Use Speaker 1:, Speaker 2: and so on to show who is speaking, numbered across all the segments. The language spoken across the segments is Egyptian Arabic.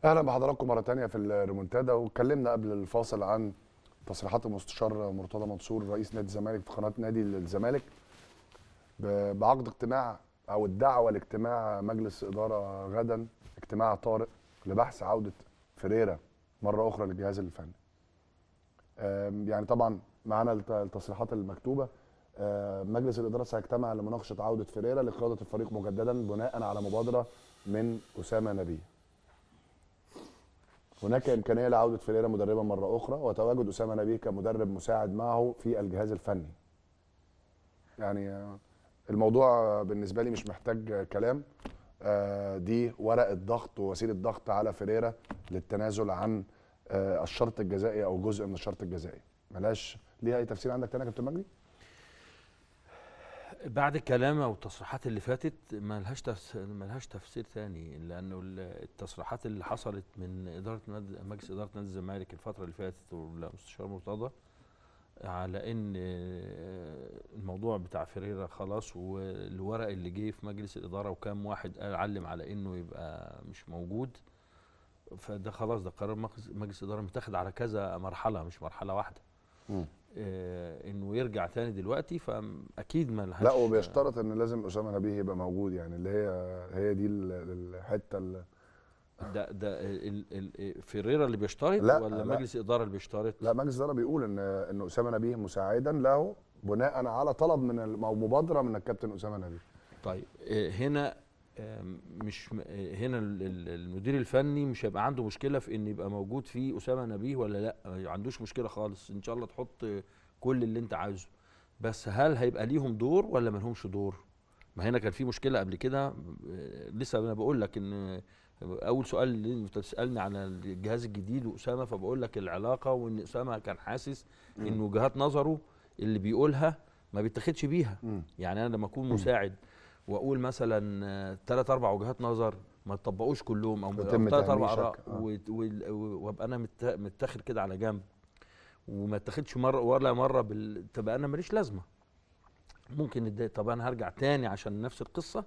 Speaker 1: اهلا بحضراتكم مره تانية في الريمونتادا واتكلمنا قبل الفاصل عن تصريحات المستشار مرتضى منصور رئيس نادي الزمالك في قناه نادي الزمالك ب- بعقد اجتماع او الدعوه لاجتماع مجلس اداره غدا اجتماع طارئ لبحث عوده فريرا مره اخرى للجهاز الفني. آم، يعني طبعا معانا الت- التصريحات المكتوبه آه، مجلس الاداره سيجتمع لمناقشه عوده فريرا لقياده الفريق مجددا بناء على مبادره من اسامه نبيه. هناك امكانيه لعوده فريرا مدربا مره اخرى وتواجد اسامه نبيه كمدرب مساعد معه في الجهاز الفني. يعني آه، الموضوع آه، بالنسبه لي مش محتاج آه، كلام آه، دي ورقه ضغط ووسيله ضغط على فريرا للتنازل عن آه، الشرط الجزائي او جزء من الشرط الجزائي. ملاش ليها اي تفسير عندك تاني يا كابتن مجدي؟
Speaker 2: بعد الكلام او التصريحات اللي فاتت ما لهاش تفس... ما لهاش تفسير ثاني لانه ال- التصريحات اللي حصلت من اداره نادي مجلس اداره نادي الزمالك الفتره اللي فاتت والمستشار مرتضى على ان آه، الموضوع بتاع فريرا خلاص والورق اللي جه في مجلس الاداره وكام واحد قال علم على انه يبقى مش موجود فده خلاص ده قرار مجلس- مجلس الاداره متاخد على كذا مرحله مش مرحله واحده
Speaker 1: مم.
Speaker 2: آه، انه يرجع تاني دلوقتي فاكيد ما لهاش
Speaker 1: لا وبيشترط ان لازم اسامه نبيه يبقى موجود يعني اللي هي هي دي ال- الحته اللي
Speaker 2: ده ده ال ال فيريرا اللي بيشترط
Speaker 1: لا،
Speaker 2: ولا
Speaker 1: لا.
Speaker 2: مجلس الاداره اللي بيشترط
Speaker 1: لا مجلس الاداره بيقول ان ان اسامه نبيه مساعدا له بناء على طلب من ال- او مبادره من الكابتن اسامه نبيه
Speaker 2: طيب آه، هنا آه، مش م- آه، هنا ال- ال- المدير الفني مش هيبقى عنده مشكله في ان يبقى موجود فيه اسامه نبيه ولا لا ما عندوش مشكله خالص ان شاء الله تحط كل اللي انت عايزه بس هل هيبقى ليهم دور ولا ما لهمش دور ما هنا كان في مشكله قبل كده آه، لسه انا بقول لك ان اول سؤال اللي انت بتسالني عن الجهاز الجديد واسامه فبقول لك العلاقه وان اسامه كان حاسس ان وجهات نظره اللي بيقولها ما بيتاخدش بيها
Speaker 1: مم.
Speaker 2: يعني انا لما اكون مساعد واقول مثلا ثلاث اربع وجهات نظر ما تطبقوش كلهم او
Speaker 1: يتم
Speaker 2: ثلاث اربع
Speaker 1: تهميشك،
Speaker 2: اراء
Speaker 1: آه.
Speaker 2: وت- وال- و- وابقى انا مت- متاخد كده على جنب وما اتاخدش مره ولا مره بال... تبقى انا ماليش لازمه ممكن اتضايق طب انا هرجع تاني عشان نفس القصه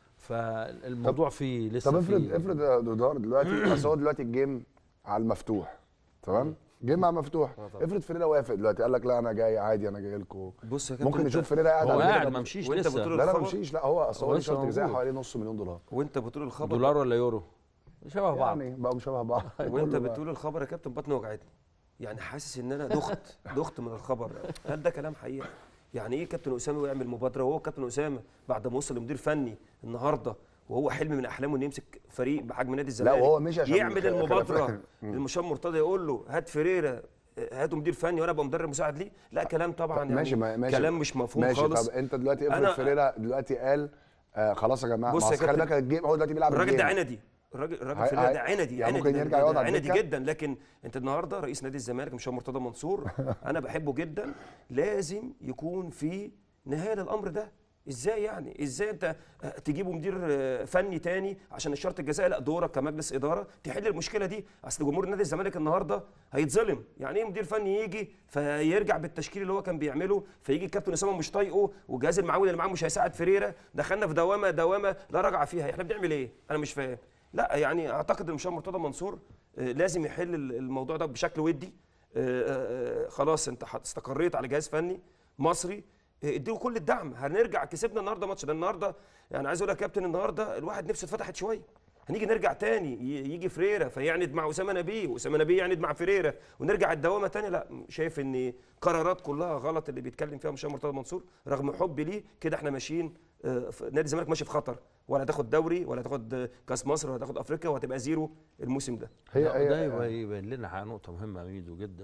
Speaker 2: فالموضوع فيه لسه
Speaker 1: طب افرض
Speaker 2: فيه
Speaker 1: افرض يا دودار دلوقتي اصل هو دلوقتي الجيم على المفتوح تمام جيم على المفتوح افرض فريرا وافق دلوقتي قال لك لا انا جاي عادي انا جاي لكم
Speaker 3: بص يا كابتن
Speaker 1: ممكن
Speaker 3: أنت-
Speaker 1: نشوف فريرا قاعد
Speaker 2: هو
Speaker 1: على
Speaker 2: قاعد
Speaker 1: كده
Speaker 2: ما مشيش
Speaker 3: وأنت
Speaker 2: لسه
Speaker 3: بتقول
Speaker 1: لا لا ما
Speaker 3: الخبر-
Speaker 1: مشيش لا هو اصل هو
Speaker 2: هو
Speaker 1: ليه
Speaker 2: لسه
Speaker 1: شرط جزائي
Speaker 2: موجود.
Speaker 1: حوالي نص مليون دولار
Speaker 3: وانت بتقول الخبر
Speaker 2: دولار ولا يورو شبه بعض
Speaker 1: يعني بقوا شبه بعض
Speaker 3: وانت
Speaker 1: كله بقى.
Speaker 3: بتقول الخبر يا كابتن بطني وجعتني يعني حاسس ان انا دخت دخت من الخبر هل ده كلام حقيقي يعني ايه كابتن اسامه ويعمل مبادره وهو كابتن اسامه بعد ما وصل لمدير فني النهارده وهو حلم من احلامه انه يمسك فريق بحجم نادي الزمالك
Speaker 1: وهو مشي عشان
Speaker 3: يعمل
Speaker 1: خ-
Speaker 3: المبادره
Speaker 1: خلافات.
Speaker 3: للمشام مرتضى يقول له هات فريرة هاتوا مدير فني وانا ابقى مدرب مساعد ليه لا كلام طبعا يعني
Speaker 1: ماشي ما- ماشي
Speaker 3: كلام مش مفهوم
Speaker 1: ماشي
Speaker 3: خالص
Speaker 1: طب انت دلوقتي افرض
Speaker 3: أنا-
Speaker 1: فريرا دلوقتي قال آه خلاص يا جماعه
Speaker 3: بص
Speaker 1: ما
Speaker 3: يا
Speaker 1: أصل خلي
Speaker 3: كابتن،
Speaker 1: بالك الجيم هو دلوقتي بيلعب
Speaker 3: الراجل ده
Speaker 1: الجيم.
Speaker 3: عندي الراجل الراجل
Speaker 1: هاي-
Speaker 3: في ده
Speaker 1: هاي-
Speaker 3: عندي
Speaker 1: يعني
Speaker 3: عندي
Speaker 1: ممكن
Speaker 3: ده-
Speaker 1: يرجع
Speaker 3: ده-
Speaker 1: يقعد
Speaker 3: ده
Speaker 1: على
Speaker 3: عندي
Speaker 1: الدكة؟
Speaker 3: جدا لكن انت النهارده رئيس نادي الزمالك مش مرتضى منصور انا بحبه جدا لازم يكون في نهايه للامر ده ازاي يعني ازاي انت تجيبه مدير آه، فني تاني عشان الشرط الجزائي لا دورك كمجلس اداره تحل المشكله دي اصل جمهور نادي الزمالك النهارده هيتظلم يعني ايه مدير فني يجي فيرجع بالتشكيل اللي هو كان بيعمله فيجي الكابتن اسامه مش طايقه والجهاز المعاون اللي معاه مش هيساعد فريرة دخلنا في دوامه دوامه لا رجع فيها احنا بنعمل ايه انا مش فاهم لا يعني اعتقد ان مشوار مرتضى منصور آه، لازم يحل الموضوع ده بشكل ودي آه، آه، آه، خلاص انت حت- استقريت على جهاز فني مصري آه، اديله كل الدعم هنرجع كسبنا النهارده ماتش ده النهارده يعني عايز اقول لك يا كابتن النهارده الواحد نفسه اتفتحت شويه هنيجي نرجع تاني ي- يجي فريرة فيعند مع اسامه نبيه واسامه نبيه يعند مع فريرة ونرجع الدوامه تاني لا شايف ان قرارات كلها غلط اللي بيتكلم فيها مشوار مرتضى منصور رغم حبي ليه كده احنا ماشيين آه، في- نادي الزمالك ماشي في خطر ولا تاخد دوري ولا تاخد آه، كاس مصر ولا تاخد افريقيا وهتبقى زيرو الموسم ده
Speaker 1: هي
Speaker 2: لا،
Speaker 1: هي
Speaker 2: ده يبقى يبين لنا حاجة- نقطة مهمة يا ميدو جدا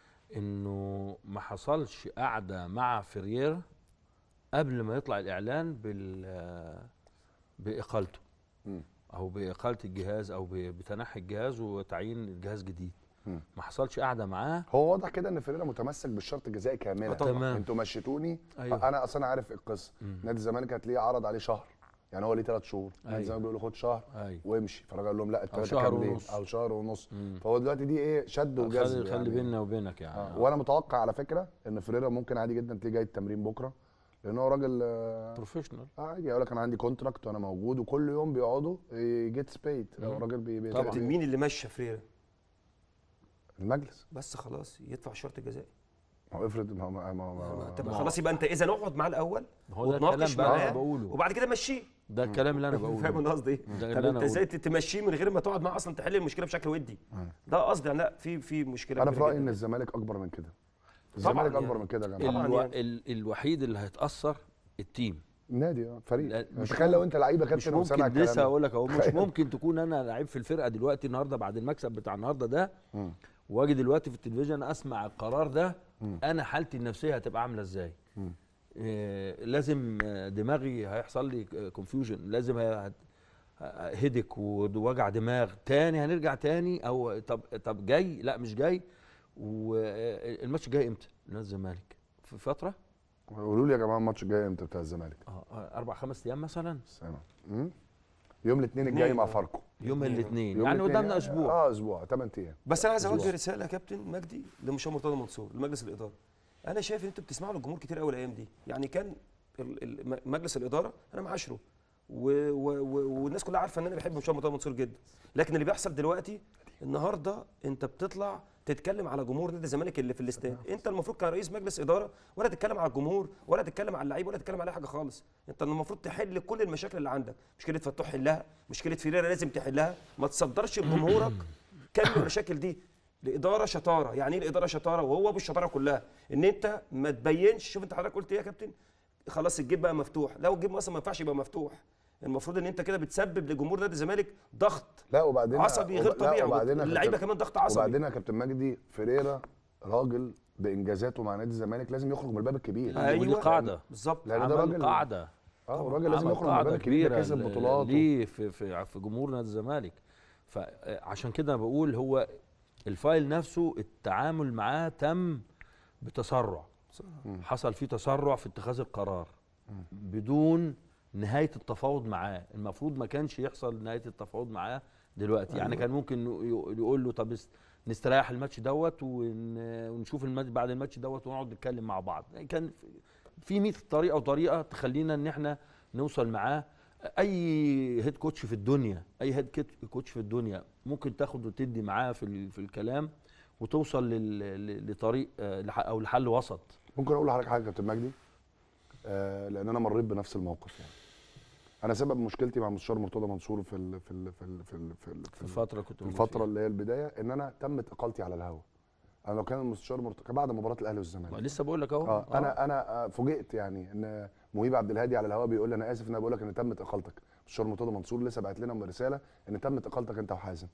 Speaker 2: انه ما حصلش قعدة مع فريرا قبل ما يطلع الاعلان بال باقالته
Speaker 1: مم.
Speaker 2: او باقالة الجهاز او ب- بتنحي الجهاز وتعيين الجهاز جديد
Speaker 1: مم.
Speaker 2: ما حصلش قعدة معاه
Speaker 1: هو واضح كده ان فريرا متمسك بالشرط الجزائي كاملا
Speaker 2: آه طبعاً. تمام.
Speaker 1: انتوا مشيتوني
Speaker 2: أيوه.
Speaker 1: انا اصلا عارف القصه
Speaker 2: مم.
Speaker 1: نادي الزمالك هتلاقيه عرض عليه شهر يعني هو ليه ثلاث شهور نادي
Speaker 2: أيوه.
Speaker 1: الزمالك بيقول له خد شهر
Speaker 2: ايوه
Speaker 1: وامشي فالراجل قال لهم لا الثلاثه
Speaker 2: شهر
Speaker 1: كاملين
Speaker 2: ونص.
Speaker 1: او شهر ونص
Speaker 2: مم.
Speaker 1: فهو دلوقتي دي ايه شد وجذب
Speaker 2: خلي خلي
Speaker 1: يعني.
Speaker 2: بيننا وبينك يعني
Speaker 1: آه. وانا متوقع على فكره ان فريرا ممكن عادي جدا تيجي جاي التمرين بكره لان هو راجل آه،
Speaker 2: بروفيشنال
Speaker 1: عادي يقول لك انا عندي كونتراكت وانا موجود وكل يوم بيقعدوا جيتس بيد هو
Speaker 2: مم.
Speaker 1: راجل بي بي-
Speaker 2: طبعاً.
Speaker 3: كابتن مين اللي مشى فريرة
Speaker 1: المجلس
Speaker 3: بس خلاص يدفع الشرط الجزائي
Speaker 1: ما هو افرض ما ما ما ما
Speaker 3: طب
Speaker 2: ما هو-
Speaker 3: خلاص يبقى انت اذا اقعد معاه الاول
Speaker 2: هو ده
Speaker 3: وتناقش
Speaker 2: الكلام بقى اللي
Speaker 3: معاه
Speaker 2: انا بقوله
Speaker 3: وبعد كده مشيه
Speaker 2: ده الكلام اللي انا بقوله
Speaker 3: فاهم انا قصدي ايه؟
Speaker 2: ده
Speaker 3: طب
Speaker 2: اللي
Speaker 3: انت
Speaker 2: انا
Speaker 3: ازاي
Speaker 2: بقوله
Speaker 3: تمشيه من غير ما تقعد معاه اصلا تحل المشكله بشكل ودي ده قصدي يعني لا في في مشكله
Speaker 1: انا في
Speaker 3: كبيرة
Speaker 1: رايي ان
Speaker 3: جداً.
Speaker 1: الزمالك اكبر من كده
Speaker 3: طبعاً
Speaker 1: الزمالك
Speaker 3: يعني.
Speaker 1: اكبر من كده يا جماعه
Speaker 3: طبعاً
Speaker 2: الو...
Speaker 3: يعني.
Speaker 2: ال... الوحيد اللي هيتاثر التيم
Speaker 1: النادي اه فريق
Speaker 2: لا، مش
Speaker 1: تخيل لو انت لعيبه
Speaker 2: مش
Speaker 1: كابتن وسامع
Speaker 2: ممكن
Speaker 1: الكلام
Speaker 2: لسه
Speaker 1: ده.
Speaker 2: هقول لك اهو مش
Speaker 1: تخيل.
Speaker 2: ممكن تكون انا لعيب في الفرقه دلوقتي النهارده بعد المكسب بتاع النهارده ده
Speaker 1: مم.
Speaker 2: واجي دلوقتي في التلفزيون اسمع القرار ده انا حالتي النفسيه هتبقى عامله ازاي
Speaker 1: مم.
Speaker 2: إيه لازم آه، دماغي هيحصل لي كونفيوجن لازم ه- ه- هيدك ووجع دماغ تاني هنرجع تاني او طب طب جاي لا مش جاي والماتش جاي امتى نادي الزمالك في فتره
Speaker 1: قولوا لي يا جماعه الماتش الجاي امتى بتاع الزمالك
Speaker 2: آه، آه، اربع خمس ايام مثلا
Speaker 1: سامع مم؟ يوم الاثنين الجاي
Speaker 3: اثنين،
Speaker 1: مع
Speaker 3: آه.
Speaker 1: فاركو
Speaker 2: يوم
Speaker 3: الاثنين.
Speaker 2: الاثنين
Speaker 1: يوم
Speaker 2: يعني
Speaker 1: الاثنين
Speaker 2: قدامنا اسبوع
Speaker 1: اه اسبوع 8 ايام
Speaker 3: بس انا عايز اوجه
Speaker 1: أسبوع.
Speaker 3: رساله يا كابتن مجدي لمشاه مرتضى منصور لمجلس الاداره انا شايف ان انتوا بتسمعوا للجمهور كتير قوي الايام دي يعني كان ال- ال- م- مجلس الاداره انا معاشره و- و- و- والناس كلها عارفه ان انا بحب مشاه مرتضى منصور جدا لكن اللي بيحصل دلوقتي النهارده انت بتطلع تتكلم على جمهور نادي الزمالك اللي في الاستاد انت المفروض كرئيس مجلس اداره ولا تتكلم على الجمهور ولا تتكلم على اللعيبه ولا تتكلم على اي حاجه خالص انت المفروض تحل كل المشاكل اللي عندك مشكله فتوح حلها مشكله فيريرا لازم تحلها ما تصدرش لجمهورك كم المشاكل دي الاداره شطاره يعني ايه الاداره شطاره وهو ابو الشطاره كلها ان انت ما تبينش شوف انت حضرتك قلت ايه يا كابتن خلاص الجيب بقى مفتوح لو الجيب اصلا ما ينفعش يبقى مفتوح المفروض ان انت كده بتسبب لجمهور نادي الزمالك ضغط
Speaker 1: لا وبعدين
Speaker 3: عصبي غير
Speaker 1: وب- لا،
Speaker 3: طبيعي
Speaker 1: وبعدين يا
Speaker 3: اللعيبه
Speaker 1: كابتن-
Speaker 3: كمان ضغط عصبي
Speaker 1: وبعدين يا كابتن مجدي فريرا راجل بانجازاته مع نادي الزمالك لازم يخرج من الباب الكبير
Speaker 3: أيوة.
Speaker 2: ودي قاعده
Speaker 3: بالظبط
Speaker 1: لان ده
Speaker 2: عمل
Speaker 1: راجل
Speaker 2: قاعده
Speaker 1: اه الراجل لازم
Speaker 2: عمل
Speaker 1: يخرج من الباب
Speaker 2: قاعدة
Speaker 1: الكبير ده
Speaker 2: كبيرة
Speaker 1: كسب
Speaker 2: ل-
Speaker 1: بطولات
Speaker 2: ليه في في في جمهور نادي الزمالك فعشان كده أنا بقول هو الفايل نفسه التعامل معاه تم بتسرع حصل فيه تسرع في اتخاذ القرار بدون نهايه التفاوض معاه المفروض ما كانش يحصل نهايه التفاوض معاه دلوقتي يعني كان ممكن ي- يقول له طب است- نستريح الماتش دوت ون- ونشوف الماتش بعد الماتش دوت ونقعد نتكلم مع بعض كان في- في 100 طريقه وطريقه تخلينا ان احنا نوصل معاه اي هيد كوتش في الدنيا اي هيد كيت- كوتش في الدنيا ممكن تاخد وتدي معاه في ال- في الكلام وتوصل لل- ل- لطريق آه، لح- او لحل وسط
Speaker 1: ممكن اقول لحضرتك حاجه يا كابتن مجدي آه لان انا مريت بنفس الموقف يعني انا سبب مشكلتي مع مستشار مرتضى منصور في ال في ال في ال في ال في, ال
Speaker 2: في الفتره كنت
Speaker 1: في
Speaker 2: موجود
Speaker 1: الفتره
Speaker 2: فيها.
Speaker 1: اللي هي البدايه ان انا تمت اقالتي على الهوا انا لو كان المستشار مرتضى كان بعد مباراه الاهلي
Speaker 2: ما
Speaker 1: والزمالك
Speaker 2: لسه بقول لك اهو
Speaker 1: اه انا انا آه، فوجئت يعني ان مهيب عبد الهادي على الهواء بيقول لي انا اسف ان انا بقول لك ان تمت اقالتك مستشار مرتضى منصور لسه بعت لنا رساله ان تمت اقالتك انت وحازم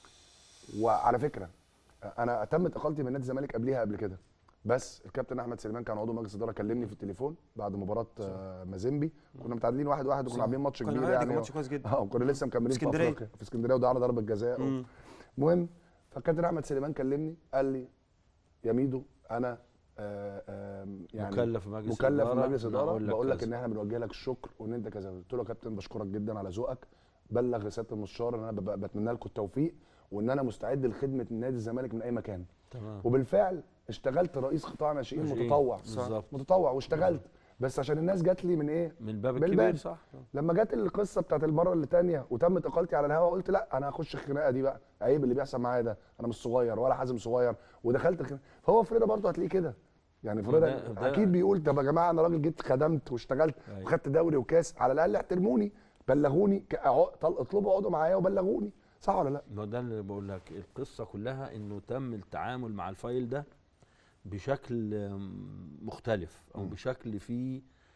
Speaker 1: وعلى فكره آه، انا تمت اقالتي من نادي الزمالك قبليها قبل كده بس الكابتن احمد سليمان كان عضو مجلس اداره كلمني في التليفون بعد مباراه آه، مازيمبي كنا متعادلين واحد واحد وكنا
Speaker 3: صح.
Speaker 1: عاملين ماتش
Speaker 3: كان
Speaker 1: كبير
Speaker 3: عادي،
Speaker 1: يعني
Speaker 3: كان ماتش كويس جدا.
Speaker 1: اه وكنا لسه مكملين في
Speaker 3: اسكندرية.
Speaker 1: افريقيا في اسكندريه وده على ضربه جزاء
Speaker 3: مم.
Speaker 1: المهم فالكابتن احمد سليمان كلمني قال لي يا ميدو انا آه آه يعني
Speaker 2: مكلف بمجلس
Speaker 1: مكلف
Speaker 2: إدارة،
Speaker 1: بمجلس
Speaker 2: إن
Speaker 1: اداره
Speaker 2: أقول لك
Speaker 1: بقول لك
Speaker 2: كذا.
Speaker 1: ان احنا بنوجه لك الشكر وان انت كذا قلت له يا كابتن بشكرك جدا على ذوقك بلغ رساله المستشار ان انا ببقى- بتمنى لكم التوفيق وان انا مستعد لخدمه نادي الزمالك من اي مكان
Speaker 2: تمام
Speaker 1: وبالفعل اشتغلت رئيس قطاع ناشئين
Speaker 2: ناشئين.
Speaker 1: متطوع
Speaker 2: بالظبط.
Speaker 1: متطوع واشتغلت بس عشان الناس جات لي من ايه
Speaker 2: من الباب
Speaker 1: من
Speaker 2: الكبير
Speaker 1: الباب.
Speaker 2: صح
Speaker 1: لما جت القصه بتاعت المره اللي تانية وتمت اقالتي على الهوا قلت لا انا هخش الخناقه دي بقى عيب اللي بيحصل معايا ده انا مش صغير ولا حازم صغير ودخلت الخناقه فهو فريده برضه هتلاقيه كده يعني
Speaker 2: ده-
Speaker 1: فريده
Speaker 2: ده-
Speaker 1: اكيد بيقول طب يا جماعه انا راجل جيت خدمت واشتغلت
Speaker 2: أيوة.
Speaker 1: وخدت دوري وكاس على الاقل احترموني بلغوني ك- اقعد- طل- اطلبوا اقعدوا معايا وبلغوني صح ولا لا؟
Speaker 2: ما ده اللي بقول لك القصه كلها انه تم التعامل مع الفايل ده بشكل آم، مختلف او بشكل فيه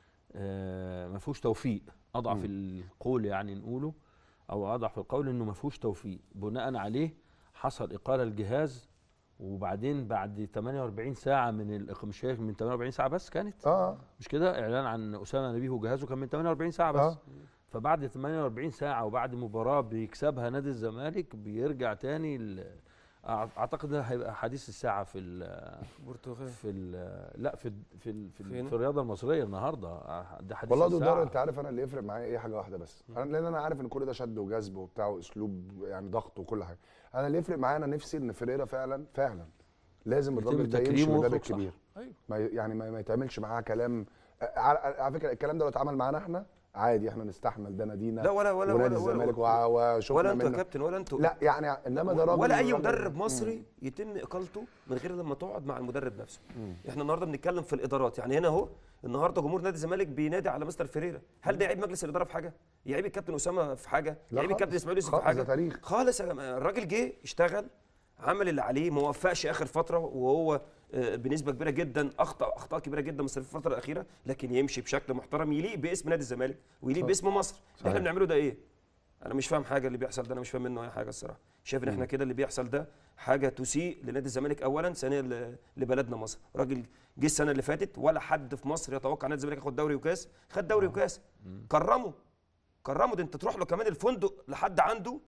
Speaker 2: آه، ما فيهوش توفيق اضعف القول يعني نقوله او اضعف القول انه ما فيهوش توفيق بناء عليه حصل اقاله الجهاز وبعدين بعد 48 ساعه من الإق- مش هي من 48 ساعه بس كانت
Speaker 1: اه
Speaker 2: مش كده اعلان عن اسامه نبيه وجهازه كان من 48 ساعه بس
Speaker 1: آه.
Speaker 2: فبعد 48 ساعه وبعد مباراه بيكسبها نادي الزمالك بيرجع تاني ال- أع- اعتقد ده هيبقى حديث الساعه في ال
Speaker 3: برتغال
Speaker 2: في ال لا في ال في ال في,
Speaker 3: فين؟
Speaker 2: ال في الرياضه المصريه النهارده آه، ده حديث
Speaker 1: والله ده
Speaker 2: الساعه
Speaker 1: دور انت عارف انا اللي يفرق معايا ايه حاجه واحده بس انا لان انا عارف ان كل ده شد وجذب وبتاع واسلوب يعني ضغط وكل حاجه انا اللي يفرق معايا انا نفسي ان فريرا فعلا فعلا لازم
Speaker 2: يتم
Speaker 1: الراجل ده يمشي
Speaker 2: تكريمه
Speaker 1: من الباب
Speaker 2: ويخرج صح.
Speaker 1: الكبير
Speaker 2: ايوه
Speaker 1: ما ي- يعني ما, ما يتعملش معاه كلام على على فكره الكلام ده لو اتعمل معانا احنا عادي احنا نستحمل ده نادينا
Speaker 3: لا ولا ولا
Speaker 1: ونادي
Speaker 3: ولا ولا
Speaker 1: الزمالك
Speaker 3: ولا,
Speaker 1: وع- وشفنا
Speaker 3: ولا انتوا يا
Speaker 1: منه
Speaker 3: كابتن ولا انتوا
Speaker 1: لا يعني انما ده راجل
Speaker 3: ولا اي
Speaker 1: راجل-
Speaker 3: مدرب مصري يتم اقالته من غير لما تقعد مع المدرب نفسه احنا النهارده بنتكلم في الادارات يعني هنا اهو النهارده جمهور نادي الزمالك بينادي على مستر فيريرا هل ده يعيب مجلس الاداره في حاجه يعيب الكابتن اسامه في حاجه
Speaker 1: لا
Speaker 3: يعيب الكابتن
Speaker 1: خالص.
Speaker 3: اسماعيل يوسف في
Speaker 1: خالص،
Speaker 3: حاجه
Speaker 1: ده تاريخ.
Speaker 3: خالص يا جماعه الراجل جه اشتغل عمل اللي عليه ما وفقش اخر فتره وهو آه، بنسبه كبيره جدا اخطا اخطاء كبيره جدا مصر في الفتره الاخيره لكن يمشي بشكل محترم يليق باسم نادي الزمالك ويليق
Speaker 1: صح.
Speaker 3: باسم مصر اللي
Speaker 1: صحيح.
Speaker 3: احنا بنعمله ده ايه انا مش فاهم حاجه اللي بيحصل ده انا مش فاهم منه اي حاجه الصراحه شايف ان احنا كده اللي بيحصل ده حاجه تسيء لنادي الزمالك اولا ثانيا ل- لبلدنا مصر راجل جه السنه اللي فاتت ولا حد في مصر يتوقع نادي الزمالك ياخد دوري وكاس خد دوري وكاس كرمه كرمه ده انت تروح له كمان الفندق لحد عنده